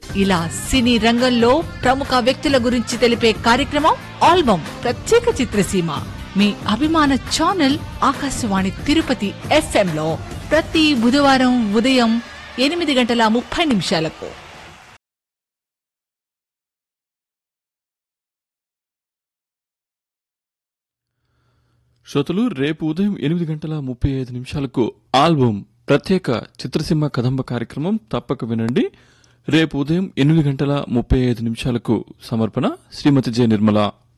ఇలా సినీ రంగంలో ప్రముఖ వ్యక్తుల గురించి తెలిపే కార్యక్రమం ఆల్బమ్ ప్రత్యేక చిత్రసీమ మీ అభిమాన ఛానల్ ఆకాశవాణి తిరుపతి ఎఫ్ఎం లో ప్రతి బుధవారం ఉదయం ఎనిమిది గంటల ముప్పై నిమిషాలకు శ్రోతలు రేపు ఉదయం ఎనిమిది గంటల ముప్పై ఐదు నిమిషాలకు ఆల్బమ్ ప్రత్యేక చిత్రసీమ కదంబ కార్యక్రమం తప్పక వినండి రేపు ఉదయం ఎనిమిది గంటల ముప్పై ఐదు నిమిషాలకు సమర్పణ శ్రీమతి జె నిర్మల